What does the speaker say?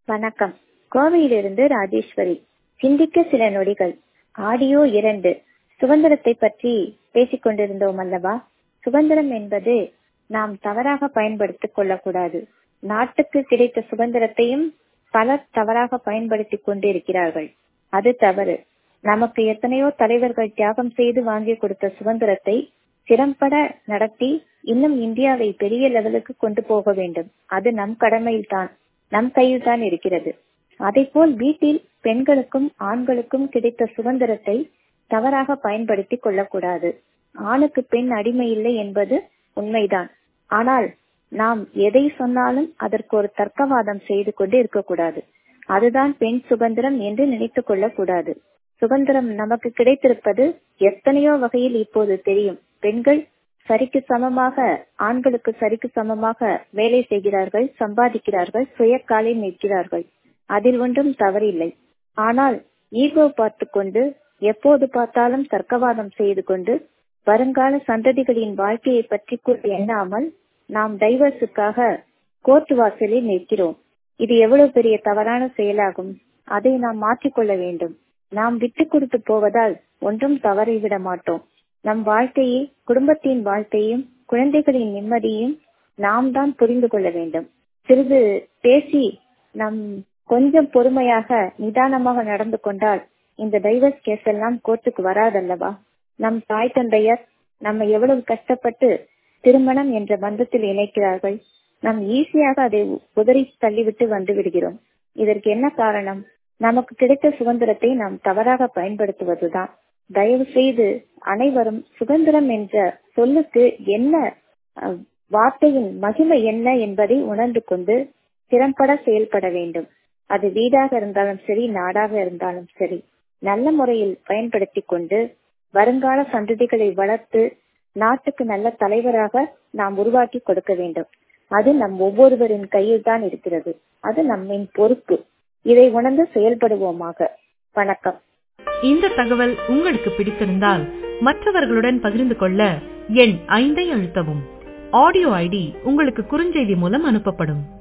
வணக்கம் கோவையிலிருந்து ராஜேஸ்வரி சிந்திக்க சில நொடிகள் ஆடியோ இரண்டு சுதந்திரத்தை பற்றி பேசிக் கொண்டிருந்தோம் அல்லவா சுதந்திரம் என்பது நாம் தவறாக பயன்படுத்திக் கொள்ளக்கூடாது நாட்டுக்கு கிடைத்த சுதந்திரத்தையும் பலர் தவறாக பயன்படுத்திக் கொண்டிருக்கிறார்கள் அது தவறு நமக்கு எத்தனையோ தலைவர்கள் தியாகம் செய்து வாங்கி கொடுத்த சுதந்திரத்தை திறம்பட நடத்தி இன்னும் இந்தியாவை பெரிய லெவலுக்கு கொண்டு போக வேண்டும் அது நம் கடமையில் தான் நம் கையில் தான் இருக்கிறது அதை போல் வீட்டில் பெண்களுக்கும் ஆண்களுக்கும் கிடைத்த சுதந்திரத்தை தவறாக பயன்படுத்தி கொள்ளக்கூடாது ஆணுக்கு பெண் அடிமை இல்லை என்பது உண்மைதான் ஆனால் நாம் எதை சொன்னாலும் அதற்கு ஒரு தர்க்கவாதம் செய்து கொண்டு இருக்கக்கூடாது அதுதான் பெண் சுதந்திரம் என்று நினைத்துக் கொள்ளக்கூடாது சுதந்திரம் நமக்கு கிடைத்திருப்பது எத்தனையோ வகையில் இப்போது தெரியும் பெண்கள் சரிக்கு சமமாக ஆண்களுக்கு சரிக்கு சமமாக வேலை செய்கிறார்கள் சம்பாதிக்கிறார்கள் சுய காலில் நிற்கிறார்கள் அதில் ஒன்றும் தவறில்லை ஆனால் ஈகோ பார்த்து கொண்டு எப்போது பார்த்தாலும் தர்க்கவாதம் செய்து கொண்டு வருங்கால சந்ததிகளின் வாழ்க்கையை பற்றி கூட எண்ணாமல் நாம் டைவர்ஸுக்காக கோர்ட் வாசலில் நிற்கிறோம் இது எவ்வளவு பெரிய தவறான செயலாகும் அதை நாம் மாற்றிக்கொள்ள வேண்டும் நாம் விட்டு கொடுத்து போவதால் ஒன்றும் தவறிவிட மாட்டோம் நம் வாழ்க்கையை குடும்பத்தின் வாழ்க்கையும் குழந்தைகளின் நிம்மதியும் நாம் தான் புரிந்து கொள்ள வேண்டும் சிறிது பேசி நம் கொஞ்சம் பொறுமையாக நிதானமாக நடந்து கொண்டால் இந்த டைவர்ஸ் கேஸ் எல்லாம் கோர்ட்டுக்கு வராதல்லவா நம் தாய் தந்தையர் நம்ம எவ்வளவு கஷ்டப்பட்டு திருமணம் என்ற பந்தத்தில் இணைக்கிறார்கள் நாம் ஈஸியாக அதை உதறி தள்ளிவிட்டு வந்து விடுகிறோம் இதற்கு என்ன காரணம் நமக்கு கிடைத்த சுதந்திரத்தை நாம் தவறாக பயன்படுத்துவதுதான் தயவு செய்து அனைவரும் சுதந்திரம் என்ற சொல்லுக்கு என்ன வார்த்தையின் மகிமை என்ன என்பதை உணர்ந்து கொண்டு திறம்பட செயல்பட வேண்டும் அது வீடாக இருந்தாலும் சரி நாடாக இருந்தாலும் சரி நல்ல முறையில் பயன்படுத்தி கொண்டு வருங்கால சந்ததிகளை வளர்த்து நாட்டுக்கு நல்ல தலைவராக நாம் உருவாக்கி கொடுக்க வேண்டும் அது நம் ஒவ்வொருவரின் கையில் தான் இருக்கிறது அது நம்மின் பொறுப்பு இதை உணர்ந்து செயல்படுவோமாக வணக்கம் இந்த தகவல் உங்களுக்கு பிடித்திருந்தால் மற்றவர்களுடன் பகிர்ந்து கொள்ள எண் ஐந்தை அழுத்தவும் ஆடியோ ஐடி உங்களுக்கு குறுஞ்செய்தி மூலம் அனுப்பப்படும்